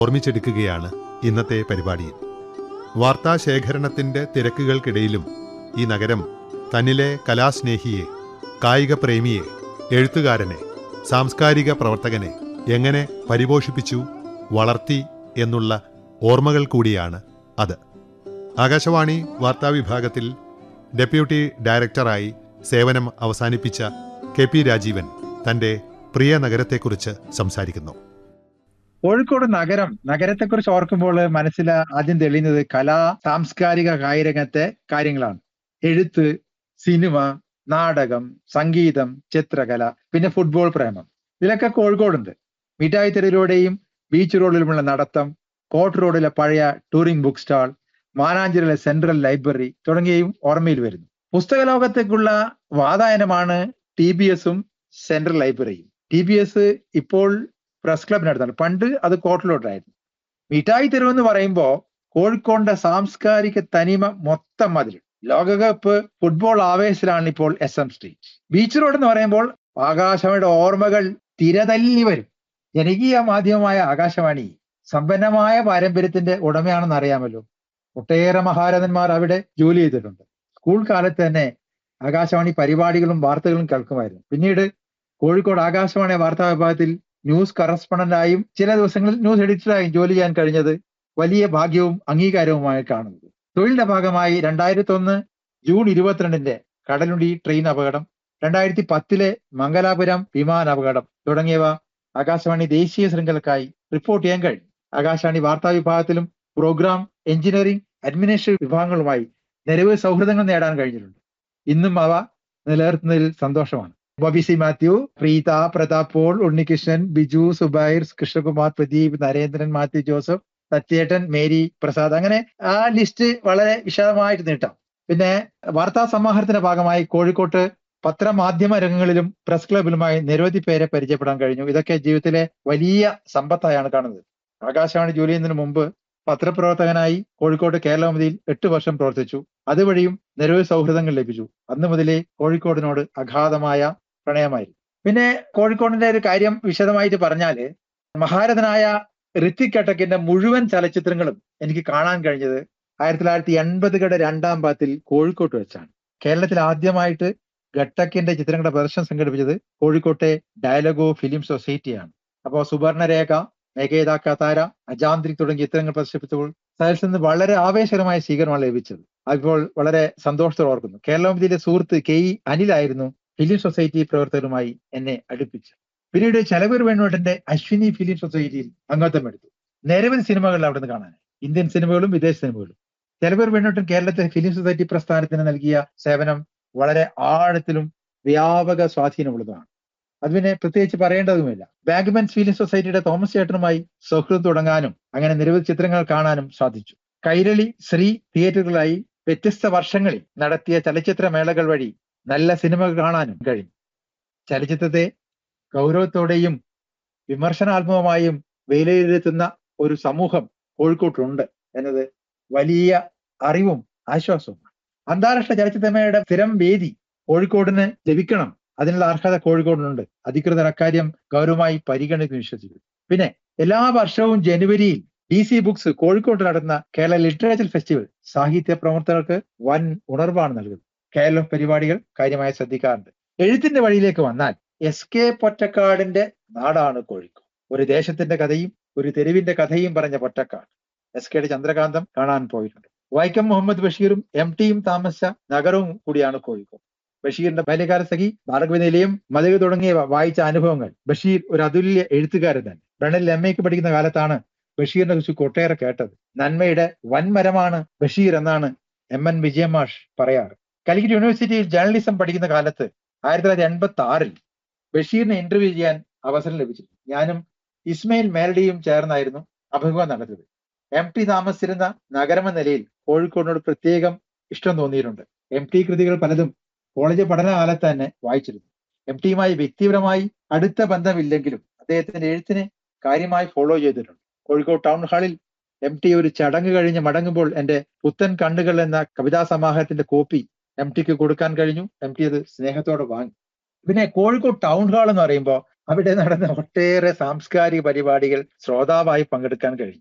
ഓർമ്മിച്ചെടുക്കുകയാണ് ഇന്നത്തെ പരിപാടിയിൽ വാർത്താശേഖരണത്തിന്റെ തിരക്കുകൾക്കിടയിലും ഈ നഗരം തന്നിലെ കലാസ്നേഹിയെ കായിക പ്രേമിയെ എഴുത്തുകാരനെ സാംസ്കാരിക പ്രവർത്തകനെ എങ്ങനെ പരിപോഷിപ്പിച്ചു വളർത്തി എന്നുള്ള ഓർമ്മകൾ കൂടിയാണ് അത് ആകാശവാണി വാർത്താവിഭാഗത്തിൽ ഡെപ്യൂട്ടി ഡയറക്ടറായി സേവനം അവസാനിപ്പിച്ച കെ പി രാജീവൻ തന്റെ പ്രിയ നഗരത്തെക്കുറിച്ച് സംസാരിക്കുന്നു കോഴിക്കോട് നഗരം നഗരത്തെക്കുറിച്ച് ഓർക്കുമ്പോൾ മനസ്സിൽ ആദ്യം തെളിയുന്നത് കലാ സാംസ്കാരിക കായികരംഗത്തെ കാര്യങ്ങളാണ് എഴുത്ത് സിനിമ നാടകം സംഗീതം ചിത്രകല പിന്നെ ഫുട്ബോൾ പ്രേമം ഇതിലൊക്കെ കോഴിക്കോടുണ്ട് മിഠായി തെരുവിലൂടെയും ബീച്ച് റോഡിലുമുള്ള നടത്തം കോട്ട് റോഡിലെ പഴയ ടൂറിംഗ് ബുക്ക് സ്റ്റാൾ മാനാഞ്ചിരിലെ സെൻട്രൽ ലൈബ്രറി തുടങ്ങിയവയും ഓർമ്മയിൽ വരുന്നു പുസ്തക ലോകത്തേക്കുള്ള വാതായനമാണ് ടി ബി എസും സെൻട്രൽ ലൈബ്രറിയും ടി ബി എസ് ഇപ്പോൾ പ്രസ് ക്ലബിനടുത്താണ് പണ്ട് അത് കോട്ടിലോട്ടായിരുന്നു മിഠായി തെരുവ് എന്ന് പറയുമ്പോൾ കോഴിക്കോടിന്റെ സാംസ്കാരിക തനിമ മൊത്തം അതിൽ ലോകകപ്പ് ഫുട്ബോൾ ആവേശത്തിലാണ് ഇപ്പോൾ S M street beach road എന്ന് പറയുമ്പോൾ ആകാശവാണിയുടെ ഓർമ്മകൾ തിരതല്ലി വരും ജനകീയ മാധ്യമമായ ആകാശവാണി സമ്പന്നമായ പാരമ്പര്യത്തിന്റെ ഉടമയാണെന്ന് അറിയാമല്ലോ ഒട്ടേറെ മഹാരഥന്മാർ അവിടെ ജോലി ചെയ്തിട്ടുണ്ട് സ്കൂൾ കാലത്ത് തന്നെ ആകാശവാണി പരിപാടികളും വാർത്തകളും കേൾക്കുമായിരുന്നു പിന്നീട് കോഴിക്കോട് ആകാശവാണി വാർത്താ വിഭാഗത്തിൽ ന്യൂസ് കറസ്പോണ്ടന്റായും ചില ദിവസങ്ങളിൽ ന്യൂസ് എഡിറ്ററായും ജോലി ചെയ്യാൻ കഴിഞ്ഞത് വലിയ ഭാഗ്യവും അംഗീകാരവുമായി കാണുന്നത് തൊഴിലിന്റെ ഭാഗമായി രണ്ടായിരത്തി ഒന്ന് ജൂൺ ഇരുപത്തിരണ്ടിന്റെ കടലുണ്ടി ട്രെയിൻ അപകടം രണ്ടായിരത്തി പത്തിലെ മംഗലാപുരം വിമാന അപകടം തുടങ്ങിയവ ആകാശവാണി ദേശീയ ശൃംഖലക്കായി റിപ്പോർട്ട് ചെയ്യാൻ കഴിഞ്ഞു ആകാശവാണി വാർത്താ വിഭാഗത്തിലും പ്രോഗ്രാം എഞ്ചിനീയറിംഗ് അഡ്മിനിസ്ട്രേറ്റീവ് വിഭാഗങ്ങളുമായി നിരവധി സൗഹൃദങ്ങൾ നേടാൻ കഴിഞ്ഞിട്ടുണ്ട് ഇന്നും അവ നിലനിർത്തുന്നതിൽ സന്തോഷമാണ് ബോബി സി മാത്യു പ്രീത പ്രതാപ് പോൾ ഉണ്ണികൃഷ്ണൻ ബിജു സുബൈർ കൃഷ്ണകുമാർ പ്രദീപ് നരേന്ദ്രൻ മാത്യു ജോസഫ് സത്യേട്ടൻ മേരി പ്രസാദ് അങ്ങനെ ആ ലിസ്റ്റ് വളരെ വിശദമായിട്ട് നീട്ടാം പിന്നെ വാർത്താ സമാഹാരത്തിന്റെ ഭാഗമായി കോഴിക്കോട്ട് പത്രമാധ്യമ രംഗങ്ങളിലും പ്രസ് ക്ലബിലുമായി നിരവധി പേരെ പരിചയപ്പെടാൻ കഴിഞ്ഞു ഇതൊക്കെ ജീവിതത്തിലെ വലിയ സമ്പത്തായാണ് കാണുന്നത് ആകാശവാണി ജോലി ചെയ്യുന്നതിന് മുമ്പ് പത്രപ്രവർത്തകനായി കോഴിക്കോട് കേരളമതിയിൽ എട്ട് വർഷം പ്രവർത്തിച്ചു അതുവഴിയും നിരവധി സൗഹൃദങ്ങൾ ലഭിച്ചു അന്നു മുതലേ കോഴിക്കോടിനോട് അഗാധമായ പ്രണയമായിരുന്നു പിന്നെ കോഴിക്കോടിന്റെ ഒരു കാര്യം വിശദമായിട്ട് പറഞ്ഞാല് മഹാരഥനായ ഋത്തിക് ഘട്ടക്കിന്റെ മുഴുവൻ ചലച്ചിത്രങ്ങളും എനിക്ക് കാണാൻ കഴിഞ്ഞത് ആയിരത്തി തൊള്ളായിരത്തി എൺപതുകളുടെ രണ്ടാം പാത്തിൽ കോഴിക്കോട്ട് വെച്ചാണ് കേരളത്തിൽ ആദ്യമായിട്ട് ഘട്ടക്കിന്റെ ചിത്രങ്ങളുടെ പ്രദർശനം സംഘടിപ്പിച്ചത് കോഴിക്കോട്ടെ ഡയലോഗോ ഫിലിം സൊസൈറ്റിയാണ് അപ്പോൾ സുവർണരേഖ മേഘേദ കതാര അജാന്ത്രിക് തുടങ്ങിയ ചിത്രങ്ങൾ പ്രദർശിപ്പിച്ചപ്പോൾ സയൽസിൽ നിന്ന് വളരെ ആവേശകരമായ സ്വീകരണമാണ് ലഭിച്ചത് അപ്പോൾ വളരെ സന്തോഷത്തോടെ ഓർക്കുന്നു കേരളത്തിലെ സുഹൃത്ത് കെ ഇ അനിലായിരുന്നു ഫിലിം സൊസൈറ്റി പ്രവർത്തകരുമായി എന്നെ അടുപ്പിച്ചത് പിന്നീട് ചെലവൂർ വേണുവേട്ടന്റെ അശ്വിനി ഫിലിം സൊസൈറ്റിയിൽ അംഗത്വം എടുത്തു നിരവധി സിനിമകൾ അവിടെ നിന്ന് കാണാൻ ഇന്ത്യൻ സിനിമകളും വിദേശ സിനിമകളും ചെലവൂർ വേണുവേട്ടൻ കേരളത്തിലെ ഫിലിം സൊസൈറ്റി പ്രസ്ഥാനത്തിന് നൽകിയ സേവനം വളരെ ആഴത്തിലും വ്യാപക സ്വാധീനമുള്ളതാണ് അത് പിന്നെ പ്രത്യേകിച്ച് പറയേണ്ടതുമില്ല ബാഗ്മെൻസ് ഫിലിം സൊസൈറ്റിയുടെ തോമസ് ചേട്ടനുമായി സൗഹൃദം തുടങ്ങാനും അങ്ങനെ നിരവധി ചിത്രങ്ങൾ കാണാനും സാധിച്ചു കൈരളി ശ്രീ തിയേറ്ററുകളായി വ്യത്യസ്ത വർഷങ്ങളിൽ നടത്തിയ ചലച്ചിത്ര മേളകൾ വഴി നല്ല സിനിമകൾ കാണാനും കഴിഞ്ഞു ചലച്ചിത്രത്തെ ഗൗരവത്തോടെയും വിമർശനാത്മകമായും വിലയിരുത്തുന്ന ഒരു സമൂഹം കോഴിക്കോട്ടുണ്ട് എന്നത് വലിയ അറിവും ആശ്വാസവുമാണ് അന്താരാഷ്ട്ര ചലച്ചിത്രമേളയുടെ സ്ഥിരം വേദി കോഴിക്കോടിന് ലഭിക്കണം അതിനുള്ള അർഹത കോഴിക്കോടിനുണ്ട് അധികൃതർ അക്കാര്യം ഗൗരവമായി പരിഗണിക്കുന്നു വിശ്വസിക്കുന്നു പിന്നെ എല്ലാ വർഷവും ജനുവരിയിൽ ഡി സി ബുക്സ് കോഴിക്കോട്ട് നടത്തുന്ന കേരള ലിറ്ററേച്ചർ ഫെസ്റ്റിവൽ സാഹിത്യ പ്രവർത്തകർക്ക് വൻ ഉണർവാണ് നൽകുന്നത് കേരള പരിപാടികൾ കാര്യമായി ശ്രദ്ധിക്കാറുണ്ട് എഴുത്തിന്റെ വഴിയിലേക്ക് വന്നാൽ എസ് കെ പൊറ്റക്കാടിന്റെ നാടാണ് കോഴിക്കോട് ഒരു ദേശത്തിന്റെ കഥയും ഒരു തെരുവിന്റെ കഥയും പറഞ്ഞ പൊറ്റക്കാട് എസ് കെയുടെ ചന്ദ്രകാന്തം കാണാൻ പോയിട്ടുണ്ട് വൈക്കം മുഹമ്മദ് ബഷീറും എം ടിയും താമസിച്ച നഗരവും കൂടിയാണ് കോഴിക്കോട് ബഷീറിന്റെ ബാല്യകാല സഖി ഭാർഗവ നിലയം മതക തുടങ്ങിയവ വായിച്ച അനുഭവങ്ങൾ ബഷീർ ഒരു അതുല്യ എഴുത്തുകാരൻ തന്നെ ബ്രണൽ എം എക്ക് പഠിക്കുന്ന കാലത്താണ് ബഷീറിനെ കുറിച്ച് കൊട്ടേറെ കേട്ടത് നന്മയുടെ വൻമരമാണ് ബഷീർ എന്നാണ് എം എൻ വിജയമാഷ് പറയാറ് കാലിക്കറ്റ് യൂണിവേഴ്സിറ്റിയിൽ ജേർണലിസം പഠിക്കുന്ന കാലത്ത് ആയിരത്തി തൊള്ളായിരത്തി എൺപത്തി ആറിൽ ബഷീറിനെ ഇന്റർവ്യൂ ചെയ്യാൻ അവസരം ലഭിച്ചു ഞാനും ഇസ്മയിൽ മേലഡിയും ചേർന്നായിരുന്നു അഭിമുഖം നടത്തിയത് എം ടി താമസിച്ചിരുന്ന നഗരമെന്ന നിലയിൽ കോഴിക്കോടിനോട് പ്രത്യേകം ഇഷ്ടം തോന്നിയിട്ടുണ്ട് എം ടി കൃതികൾ പലതും കോളേജ് പഠനകാലത്ത് തന്നെ വായിച്ചിരുന്നു എം ടിയുമായി വ്യക്തിപരമായി അടുത്ത ബന്ധമില്ലെങ്കിലും അദ്ദേഹത്തിന്റെ എഴുത്തിനെ കാര്യമായി ഫോളോ ചെയ്തിട്ടുണ്ട് കോഴിക്കോട് ടൗൺ ഹാളിൽ എം ടി ഒരു ചടങ്ങ് കഴിഞ്ഞ് മടങ്ങുമ്പോൾ എന്റെ പുത്തൻ കണ്ണുകൾ എന്ന കവിതാ സമാഹാരത്തിന്റെ കോപ്പി എം ടിക്ക് കൊടുക്കാൻ കഴിഞ്ഞു എം ടി അത് സ്നേഹത്തോടെ വാങ്ങി പിന്നെ കോഴിക്കോട് ടൗൺ ഹാൾ എന്ന് പറയുമ്പോൾ അവിടെ നടന്ന ഒട്ടേറെ സാംസ്കാരിക പരിപാടികൾ ശ്രോതാവായി പങ്കെടുക്കാൻ കഴിഞ്ഞു